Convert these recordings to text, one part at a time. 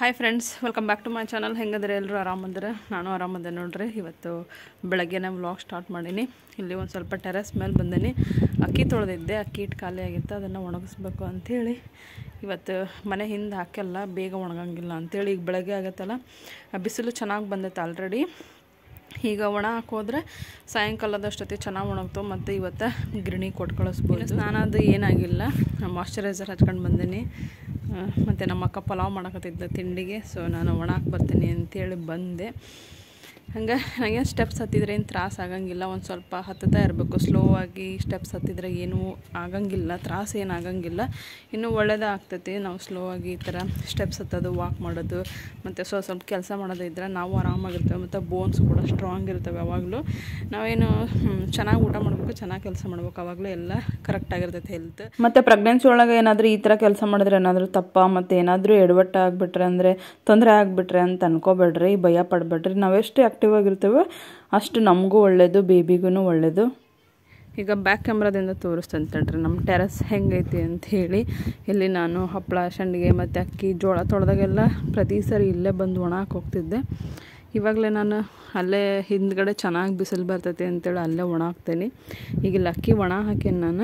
Hi friends welcome back to my channel ಹೆಂಗದ್ರೆ ಎಲ್ಲರೂ ಆರಾಮಂದ್ರೆ ನಾನು ಆರಾಮದೆ ನೋಡ್ರಿ ಇವತ್ತು ಬೆಳಗ್ಗೆನೇ ವ್ಲಾಗ್ ಸ್ಟಾರ್ಟ್ ಮಾಡೀನಿ ಇಲ್ಲಿ ಒಂದು ಸ್ವಲ್ಪ ಟೆರೆಸ್ ಮೇಲೆ ಬಂದೀನಿ ಅಕ್ಕಿ ತೊಳೆದಿದ್ದೆ ಅಕ್ಕಿ ಇಟ್ಟು ಖಾಲಿ ಆಗಿತ್ತು ಅದನ್ನು ಒಣಗಿಸ್ಬೇಕು ಅಂಥೇಳಿ ಇವತ್ತು ಮನೆ ಹಿಂದೆ ಹಾಕೆಲ್ಲ ಬೇಗ ಒಣಗಂಗಿಲ್ಲ ಅಂಥೇಳಿ ಈಗ ಬೆಳಗ್ಗೆ ಆಗತ್ತಲ್ಲ ಆ ಬಿಸಿಲು ಚೆನ್ನಾಗಿ ಬಂದೈತೆ ಆಲ್ರೆಡಿ ಈಗ ಒಣ ಹಾಕೋದ್ರೆ ಸಾಯಂಕಾಲದಷ್ಟೊತ್ತಿಗೆ ಚೆನ್ನಾಗಿ ಒಣಗ್ತಾವೆ ಮತ್ತು ಇವತ್ತು ಗಿರಣಿ ಕೊಟ್ಟು ಕಳಿಸ್ಬೋದು ಸ್ನಾನ ಅದು ಏನಾಗಿಲ್ಲ ಮಾಯ್ಶ್ಚರೈಸರ್ ಹಚ್ಕೊಂಡು ಬಂದೀನಿ ಮತ್ತು ನಮ್ಮ ಅಕ್ಕ ಪಲಾವ್ ಮಾಡಕತ್ತಿದ್ದ ತಿಂಡಿಗೆ ಸೊ ನಾನು ಒಣ ಹಾಕಿ ಬರ್ತೀನಿ ಅಂತೇಳಿ ಬಂದೆ ಹಂಗೆ ನನಗೆ ಸ್ಟೆಪ್ಸ್ ಹತ್ತಿದ್ರೆ ಏನು ತ್ರಾಸ ಆಗಂಗಿಲ್ಲ ಒಂದು ಸ್ವಲ್ಪ ಹತ್ತುತ್ತಾ ಇರಬೇಕು ಸ್ಲೋ ಆಗಿ ಸ್ಟೆಪ್ಸ್ ಹತ್ತಿದ್ರೆ ಏನೂ ಆಗಂಗಿಲ್ಲ ತ್ರಾಸ ಏನು ಆಗಂಗಿಲ್ಲ ಇನ್ನೂ ಒಳ್ಳೇದೇ ಆಗ್ತೈತಿ ನಾವು ಸ್ಲೋ ಆಗಿ ಈ ಥರ ಸ್ಟೆಪ್ಸ್ ಹತ್ತೋದು ವಾಕ್ ಮಾಡೋದು ಮತ್ತು ಸ್ವಲ್ಪ ಸ್ವಲ್ಪ ಕೆಲಸ ಮಾಡೋದು ಇದ್ದರೆ ನಾವು ಆರಾಮಾಗಿರ್ತೇವೆ ಮತ್ತು ಬೋನ್ಸ್ ಕೂಡ ಸ್ಟ್ರಾಂಗ್ ಇರ್ತವೆ ಯಾವಾಗಲೂ ನಾವೇನು ಚೆನ್ನಾಗಿ ಊಟ ಮಾಡಬೇಕು ಚೆನ್ನಾಗಿ ಕೆಲಸ ಮಾಡ್ಬೇಕು ಅವಾಗಲೂ ಎಲ್ಲ ಕರೆಕ್ಟಾಗಿರ್ತೈತೆ ಹೆಲ್ತ್ ಮತ್ತು ಪ್ರೆಗ್ನೆನ್ಸಿ ಒಳಗೆ ಏನಾದರೂ ಈ ಥರ ಕೆಲಸ ಮಾಡಿದ್ರೆ ಏನಾದರೂ ತಪ್ಪ ಮತ್ತು ಏನಾದರೂ ಎಡವಟ್ಟು ಆಗಿಬಿಟ್ರೆ ಅಂದರೆ ತೊಂದರೆ ಆಗಿಬಿಟ್ರೆ ಅಂತ ಅನ್ಕೋಬೇಡ್ರಿ ಭಯ ಪಡಬೇಡ್ರಿ ನಾವೆಷ್ಟು ಆ್ಯಕ್ಟಿವ್ ಆಗಿರ್ತೇವೆ ಅಷ್ಟು ನಮಗೂ ಒಳ್ಳೆಯದು ಬೇಬಿಗೂ ಒಳ್ಳೆಯದು ಈಗ ಬ್ಯಾಕ್ ಕ್ಯಾಮ್ರಾದಿಂದ ತೋರಿಸ್ತೇನೆ ತಡ್ರಿ ನಮ್ಮ ಟೆರಸ್ ಹೆಂಗೈತಿ ಅಂತ ಹೇಳಿ ಇಲ್ಲಿ ನಾನು ಹಪ್ಪಳ ಸಂಡಿಗೆ ಮತ್ತು ಅಕ್ಕಿ ಜೋಳ ತೊಳೆದಾಗೆಲ್ಲ ಪ್ರತಿ ಸರಿ ಇಲ್ಲೇ ಬಂದು ಒಣ ಹಾಕಿ ಹೋಗ್ತಿದ್ದೆ ಇವಾಗಲೇ ನಾನು ಅಲ್ಲೇ ಹಿಂದ್ಗಡೆ ಚೆನ್ನಾಗಿ ಬಿಸಿಲು ಬರ್ತೈತೆ ಅಂತೇಳಿ ಅಲ್ಲೇ ಒಣ ಹಾಕ್ತೇನೆ ಈಗ ಇಲ್ಲಿ ಅಕ್ಕಿ ಒಣ ಹಾಕೇನಿ ನಾನು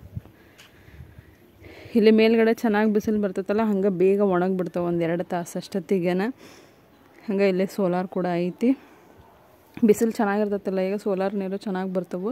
ಇಲ್ಲಿ ಮೇಲ್ಗಡೆ ಚೆನ್ನಾಗಿ ಬಿಸಿಲು ಬರ್ತೈತಲ್ಲ ಹಂಗೆ ಬೇಗ ಒಣಗಿಬಿಡ್ತಾವೆ ಒಂದು ಎರಡು ತಾಸು ಅಷ್ಟೊತ್ತಿಗೆನ ಹಂಗೆ ಇಲ್ಲೇ ಸೋಲಾರ್ ಕೂಡ ಐತಿ ಬಿಸಿಲು ಚೆನ್ನಾಗಿರ್ತೈತಲ್ಲ ಈಗ ಸೋಲಾರ್ ನೀರು ಚೆನ್ನಾಗಿ ಬರ್ತವೆ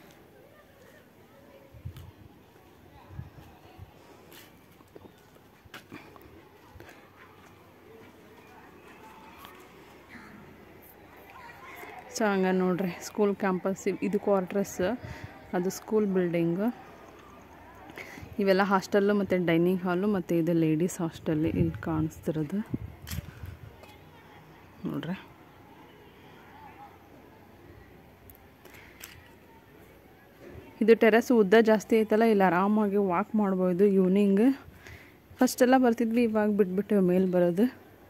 ಸೊ ಹಂಗೆ ನೋಡ್ರಿ ಸ್ಕೂಲ್ ಕ್ಯಾಂಪಸ್ ಇದು ಕ್ವಾರ್ಟರ್ಸ್ ಅದು ಸ್ಕೂಲ್ ಬಿಲ್ಡಿಂಗು ಇವೆಲ್ಲ ಹಾಸ್ಟೆಲ್ಲು ಮತ್ತು ಡೈನಿಂಗ್ ಹಾಲು ಮತ್ತು ಇದು ಲೇಡೀಸ್ ಹಾಸ್ಟೆಲ್ ಇಲ್ಲಿ ಕಾಣಿಸ್ತಿರೋದು ನೋಡ್ರಿ ಇದು ಟೆರೆಸ್ ಉದ್ದ ಜಾಸ್ತಿ ಐತಲ್ಲ ಇಲ್ಲಿ ಆರಾಮಾಗಿ ವಾಕ್ ಮಾಡ್ಬೋದು ಈವ್ನಿಂಗ್ ಫಸ್ಟೆಲ್ಲ ಬರ್ತಿದ್ವಿ ಇವಾಗ ಬಿಟ್ಬಿಟ್ಟು ಮೇಲೆ ಬರೋದು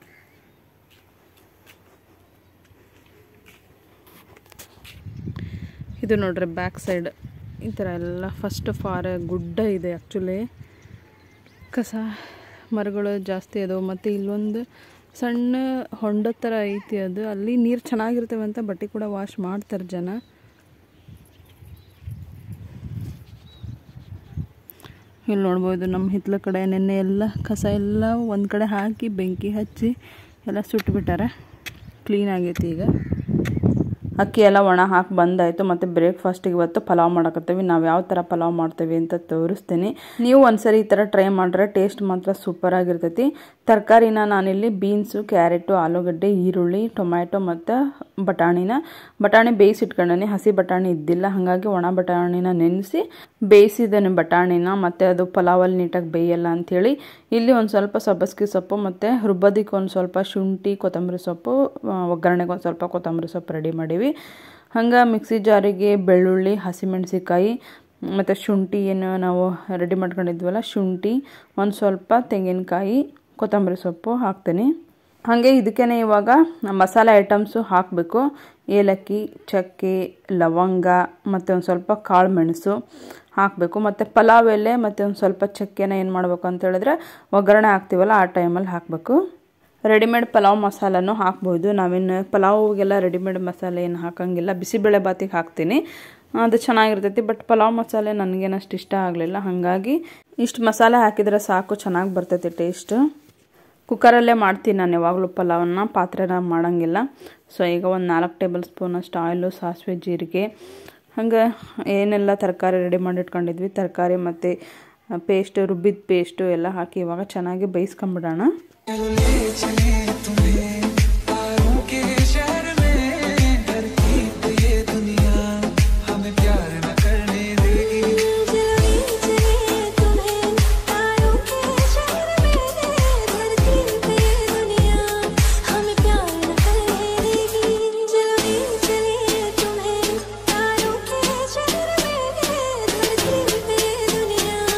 ಇದು ನೋಡ್ರಿ ಬ್ಯಾಕ್ ಸೈಡ್ ಈ ಥರ ಎಲ್ಲ ಫಸ್ಟ್ ಫಾರ್ ಗುಡ್ಡ ಇದೆ ಆ್ಯಕ್ಚುಲಿ ಕಸ ಮರಗಳು ಜಾಸ್ತಿ ಅದಾವೆ ಮತ್ತು ಇಲ್ಲೊಂದು ಸಣ್ಣ ಹೊಂಡದ ಥರ ಐತಿ ಅದು ಅಲ್ಲಿ ನೀರು ಚೆನ್ನಾಗಿರ್ತವೆ ಅಂತ ಬಟ್ಟೆ ಕೂಡ ವಾಶ್ ಮಾಡ್ತಾರೆ ಜನ ಇಲ್ಲಿ ನೋಡ್ಬೋದು ನಮ್ಮ ಹಿತ್ಲ ಕಡೆ ನೆನ್ನೆ ಎಲ್ಲ ಕಸ ಎಲ್ಲ ಒಂದು ಕಡೆ ಹಾಕಿ ಬೆಂಕಿ ಹಚ್ಚಿ ಎಲ್ಲ ಸುಟ್ಬಿಟ್ಟಾರೆ ಕ್ಲೀನ್ ಆಗೈತಿ ಈಗ ಅಕ್ಕಿ ಎಲ್ಲ ಒಣ ಹಾಕಿ ಬಂದಾಯಿತು ಮತ್ತು ಬ್ರೇಕ್ಫಾಸ್ಟಿಗೆ ಇವತ್ತು ಪಲಾವ್ ಮಾಡಕತ್ತೀವಿ ನಾವು ಯಾವ ಥರ ಪಲಾವ್ ಮಾಡ್ತೀವಿ ಅಂತ ತೋರಿಸ್ತೀನಿ ನೀವು ಒಂದ್ಸರಿ ಈ ಥರ ಟ್ರೈ ಮಾಡಿದ್ರೆ ಟೇಸ್ಟ್ ಮಾತ್ರ ಸೂಪರ್ ಆಗಿರ್ತೈತಿ ತರಕಾರಿನ ನಾನಿಲ್ಲಿ ಬೀನ್ಸು ಕ್ಯಾರೆಟು ಆಲೂಗಡ್ಡೆ ಈರುಳ್ಳಿ ಟೊಮ್ಯಾಟೊ ಮತ್ತು ಬಟಾಣಿನ ಬಟಾಣಿ ಬೇಯಿಸಿಟ್ಕೊಂಡೀನಿ ಹಸಿ ಬಟಾಣಿ ಇದ್ದಿಲ್ಲ ಹಾಗಾಗಿ ಒಣ ಬಟಾಣಿನ ನೆನೆಸಿ ಬೇಯಿಸಿದ್ದೇನೆ ಬಟಾಣಿನ ಮತ್ತು ಅದು ಪಲಾವಲ್ಲಿ ನೀಟಾಗಿ ಬೇಯಲ್ಲ ಅಂಥೇಳಿ ಇಲ್ಲಿ ಒಂದು ಸ್ವಲ್ಪ ಸಬ್ಬಸ್ಗಿ ಸೊಪ್ಪು ಮತ್ತು ರುಬ್ಬೋದಕ್ಕೆ ಒಂದು ಸ್ವಲ್ಪ ಶುಂಠಿ ಕೊತ್ತಂಬರಿ ಸೊಪ್ಪು ಒಗ್ಗರಣೆಗೆ ಒಂದು ಸ್ವಲ್ಪ ಕೊತ್ತಂಬರಿ ಸೊಪ್ಪು ರೆಡಿ ಮಾಡೀವಿ ಹಂಗೆ ಮಿಕ್ಸಿ ಜಾರಿಗೆ ಬೆಳ್ಳುಳ್ಳಿ ಹಸಿಮೆಣ್ಸಿಕಾಯಿ ಮತ್ತು ಶುಂಠಿ ಏನು ನಾವು ರೆಡಿ ಮಾಡ್ಕೊಂಡಿದ್ವಲ್ಲ ಶುಂಠಿ ಒಂದು ಸ್ವಲ್ಪ ತೆಂಗಿನಕಾಯಿ ಕೊತ್ತಂಬರಿ ಸೊಪ್ಪು ಹಾಕ್ತೀನಿ ಹಾಗೆ ಇದಕ್ಕೇ ಇವಾಗ ಮಸಾಲೆ ಐಟಮ್ಸು ಹಾಕಬೇಕು ಏಲಕ್ಕಿ ಚಕ್ಕೆ ಲವಂಗ ಮತ್ತು ಒಂದು ಸ್ವಲ್ಪ ಕಾಳು ಮೆಣಸು ಹಾಕಬೇಕು ಮತ್ತು ಪಲಾವ್ ಎಲೆ ಮತ್ತು ಒಂದು ಸ್ವಲ್ಪ ಚಕ್ಕೆನ ಏನು ಮಾಡಬೇಕು ಅಂತ ಹೇಳಿದ್ರೆ ಒಗ್ಗರಣೆ ಹಾಕ್ತೀವಲ್ಲ ಆ ಟೈಮಲ್ಲಿ ಹಾಕಬೇಕು ರೆಡಿಮೇಡ್ ಪಲಾವ್ ಮಸಾಲನೂ ಹಾಕ್ಬೋದು ನಾವೇನು ಪಲಾವ್ಗೆಲ್ಲ ರೆಡಿಮೇಡ್ ಮಸಾಲೆ ಏನು ಹಾಕೋಂಗಿಲ್ಲ ಬಿಸಿಬೇಳೆ ಬಾತಿಗೆ ಹಾಕ್ತೀನಿ ಅದು ಚೆನ್ನಾಗಿರ್ತೈತಿ ಬಟ್ ಪಲಾವ್ ಮಸಾಲೆ ನನಗೇನಷ್ಟು ಇಷ್ಟ ಆಗಲಿಲ್ಲ ಹಾಗಾಗಿ ಇಷ್ಟು ಮಸಾಲೆ ಹಾಕಿದರೆ ಸಾಕು ಚೆನ್ನಾಗಿ ಬರ್ತೈತಿ ಟೇಸ್ಟ್ ಕುಕ್ಕರಲ್ಲೇ ಮಾಡ್ತೀನಿ ನಾನು ಯಾವಾಗಲೂ ಪಲಾವನ್ನ ಪಾತ್ರೆನ ಮಾಡೋಂಗಿಲ್ಲ ಸೊ ಈಗ ಒಂದು ನಾಲ್ಕು ಟೇಬಲ್ ಸ್ಪೂನಷ್ಟು ಆಯಿಲು ಸಾಸಿವೆ ಜೀರಿಗೆ ಹಂಗೆ ಏನೆಲ್ಲ ತರಕಾರಿ ರೆಡಿ ಮಾಡಿ ಇಟ್ಕೊಂಡಿದ್ವಿ ತರಕಾರಿ ಮತ್ತು ಪೇಸ್ಟು ರುಬ್ಬಿದ ಪೇಸ್ಟು ಎಲ್ಲ ಹಾಕಿ ಇವಾಗ ಚೆನ್ನಾಗಿ ಬೇಯಿಸ್ಕೊಂಬಿಡೋಣ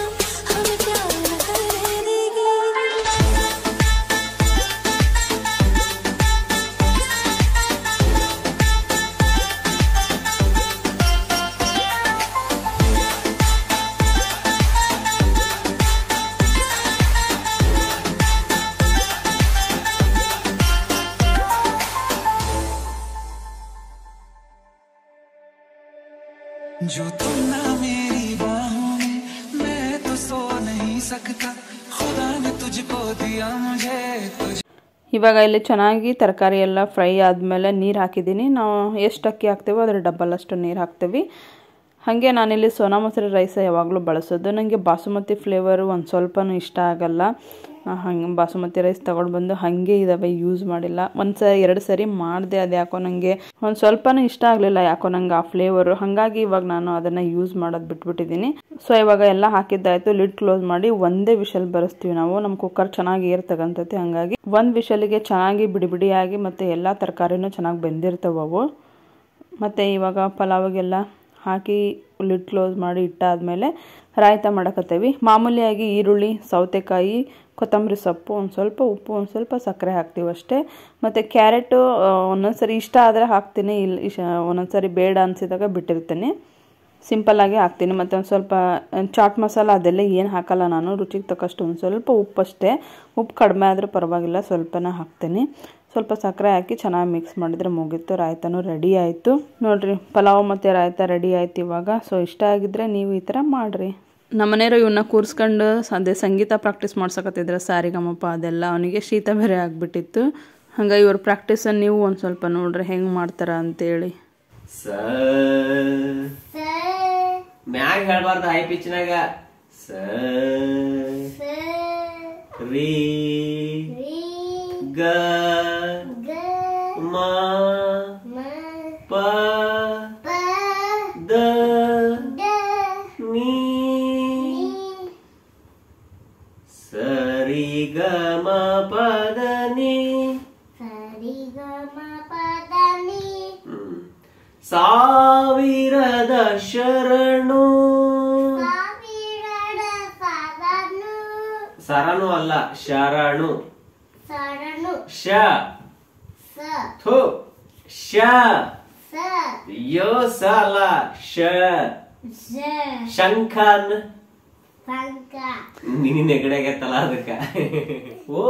हमें प्यार न करने देगी जो तुम ना मेरी बाहों में मैं तो सो नहीं सकता खुदा ने तुझको दिया मुझे तुझ ಇವಾಗ ಇಲ್ಲಿ ಚೆನ್ನಾಗಿ ತರಕಾರಿ ಎಲ್ಲ ಫ್ರೈ ಆದಮೇಲೆ ನೀರು ಹಾಕಿದ್ದೀನಿ ನಾವು ಎಷ್ಟು ಅಕ್ಕಿ ಹಾಕ್ತೀವೋ ಅದ್ರ ಡಬಲ್ ಅಷ್ಟು ನೀರು ಹಾಕ್ತೀವಿ ಹಾಗೆ ನಾನಿಲ್ಲಿ ಸೋನಾ ಮಸೂರಿ ರೈಸ ಯಾವಾಗಲೂ ಬಳಸೋದು ನನಗೆ ಬಾಸುಮತಿ ಫ್ಲೇವರು ಒಂದು ಸ್ವಲ್ಪನೂ ಇಷ್ಟ ಆಗಲ್ಲ ಹಂಗೆ ಬಾಸುಮತಿ ರೈಸ್ ತಗೊಂಡು ಬಂದು ಹಾಗೆ ಇದಾವೆ ಯೂಸ್ ಮಾಡಿಲ್ಲ ಒಂದು ಸ ಎರಡು ಸರಿ ಮಾಡಿದೆ ಅದು ಯಾಕೋ ನನಗೆ ಒಂದು ಸ್ವಲ್ಪನೂ ಇಷ್ಟ ಆಗಲಿಲ್ಲ ಯಾಕೋ ನಂಗೆ ಆ ಫ್ಲೇವರು ಹಾಗಾಗಿ ಇವಾಗ ನಾನು ಅದನ್ನು ಯೂಸ್ ಮಾಡೋದು ಬಿಟ್ಬಿಟ್ಟಿದ್ದೀನಿ ಸೊ ಇವಾಗ ಎಲ್ಲ ಹಾಕಿದ್ದಾಯ್ತು ಲಿಡ್ ಕ್ಲೋಸ್ ಮಾಡಿ ಒಂದೇ ವಿಷಲ್ ಬರೆಸ್ತೀವಿ ನಾವು ನಮ್ಮ ಕುಕ್ಕರ್ ಚೆನ್ನಾಗಿ ಏರ್ ತಗೊಂತೈತಿ ಹಾಗಾಗಿ ಒಂದು ವಿಷಲಿಗೆ ಚೆನ್ನಾಗಿ ಬಿಡಿ ಬಿಡಿಯಾಗಿ ಮತ್ತು ಎಲ್ಲ ತರಕಾರಿನೂ ಚೆನ್ನಾಗಿ ಬೆಂದಿರ್ತವೆ ಅವು ಮತ್ತು ಇವಾಗ ಪಲಾವಿಗೆಲ್ಲ ಹಾಕಿ ಲಿಡ್ ಕ್ಲೋಸ್ ಮಾಡಿ ಇಟ್ಟಾದ್ಮೇಲೆ ರಾಯ್ತ ಮಾಡಕತ್ತೇವಿ ಮಾಮೂಲಿಯಾಗಿ ಈರುಳ್ಳಿ ಸೌತೆಕಾಯಿ ಕೊತ್ತಂಬರಿ ಸೊಪ್ಪು ಒಂದು ಸ್ವಲ್ಪ ಉಪ್ಪು ಒಂದು ಸ್ವಲ್ಪ ಸಕ್ಕರೆ ಹಾಕ್ತೀವಿ ಅಷ್ಟೇ ಮತ್ತು ಕ್ಯಾರೆಟು ಒಂದೊಂದ್ಸರಿ ಇಷ್ಟ ಆದರೆ ಹಾಕ್ತೀನಿ ಇಲ್ಲ ಇಶ ಒಂದೊಂದ್ಸರಿ ಬೇಡ ಅನಿಸಿದಾಗ ಬಿಟ್ಟಿರ್ತೀನಿ ಸಿಂಪಲ್ಲಾಗಿ ಹಾಕ್ತೀನಿ ಮತ್ತು ಒಂದು ಸ್ವಲ್ಪ ಚಾಟ್ ಮಸಾಲ ಅದೆಲ್ಲ ಏನು ಹಾಕಲ್ಲ ನಾನು ರುಚಿಗೆ ತಕ್ಕಷ್ಟು ಒಂದು ಸ್ವಲ್ಪ ಉಪ್ಪಷ್ಟೇ ಉಪ್ಪು ಕಡಿಮೆ ಆದರೂ ಪರವಾಗಿಲ್ಲ ಸ್ವಲ್ಪನೇ ಹಾಕ್ತೀನಿ ಸ್ವಲ್ಪ ಸಕ್ಕರೆ ಹಾಕಿ ಚೆನ್ನಾಗಿ ಮಿಕ್ಸ್ ಮಾಡಿದರೆ ಮುಗೀತು ರಾಯ್ತನೂ ರೆಡಿ ಆಯಿತು ನೋಡಿರಿ ಪಲಾವ್ ಮತ್ತು ರಾಯ್ತ ರೆಡಿ ಆಯ್ತು ಇವಾಗ ಸೊ ಇಷ್ಟ ಆಗಿದ್ರೆ ನೀವು ಈ ಥರ ಮಾಡಿರಿ ನಮ್ಮನೆಯವರು ಇವನ್ನ ಕೂರಿಸ್ಕೊಂಡು ಅದೇ ಸಂಗೀತ ಪ್ರಾಕ್ಟೀಸ್ ಮಾಡ್ಸಕತ್ತಿದ್ರೆ ಸಾರಿಗಮಪ ಅದೆಲ್ಲ ಅವನಿಗೆ ಶೀತ ಬೇರೆ ಆಗಿಬಿಟ್ಟಿತ್ತು ಹಂಗಾಗಿ ಇವ್ರ ಪ್ರಾಕ್ಟೀಸನ್ನು ನೀವು ಒಂದು ಸ್ವಲ್ಪ ನೋಡ್ರಿ ಹೆಂಗೆ ಮಾಡ್ತಾರ ಅಂತೇಳಿ ಸ ಮ್ಯಾಗ ಹೇಳ್ಬಾರ್ದು ಹೈ ಪಿಚ್ನಾಗ ಸ ರೀ ಗ ಮ ಪ ದ ನೀ ಸರಿ ಗ ಮ ಪದ ನೀ ಹ್ಮ್. ಸಾವಿರದ ಶರಣು ಸರನು ಅಲ್ಲ ಶರಣು ಶ ಥು ಶ ಯೋ ಸಲ ಶ ಶಂಖನ್ ನಿನ್ನ ನೆಗಡೆ ಆಗತ್ತಲ್ಲ ಅದಕ್ಕ ಓ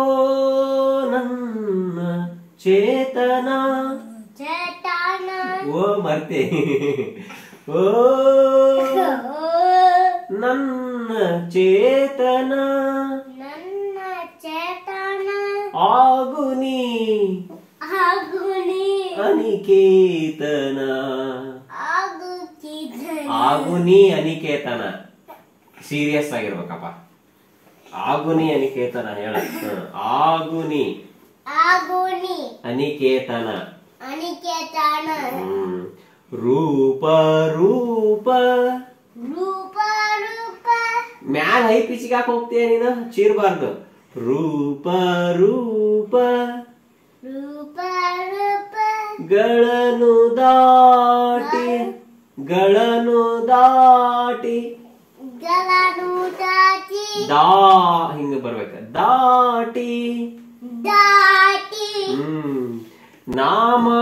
ನನ್ನ ಚೇತನ ಓ ಮರ್ತೆ ಓ ನನ್ನ ಚೇತನ ನನ್ನ ಚೇತನ ಆಗು ನೀ ಆಗುನಿ ಅನಿಕೇತನ ಆಗುತ್ತಿದ್ದ ಆಗು ನೀ ಅನಿಕೇತನ ಸೀರಿಯಸ್ ಆಗಿರ್ಬೇಕಪ್ಪ ಆಗುನಿ ಅನಿಕೇತನ ಹೇಳ ಹ್ಮ್. ಆಗುನಿ ಆಗುನಿ ಅನಿಕೇತನ ಅನಿಕೇತನ ಹ್ಮ್. ರೂಪ ರೂಪ ರೂಪ ರೂಪ ಮ್ಯಾಲ ಹೈ ಪಿಚ್ಗೆ ಹಾಕಿ ಹೋಗ್ತೀಯ ನೀನು ಚೀರ್ಬಾರ್ದು ರೂಪ ರೂಪ ರೂಪ ರೂಪ ಗಳನ್ನು ದಾಟಿ ಗಳನ್ನು ದಾಟಿ ಗಲನು ದಾಟಿ ದಾ ಹಿಂಗ ಬರ್ಬೇಕ ದಾಟಿ ದಾಟಿ ಹ್ಮ್ ನಾಮ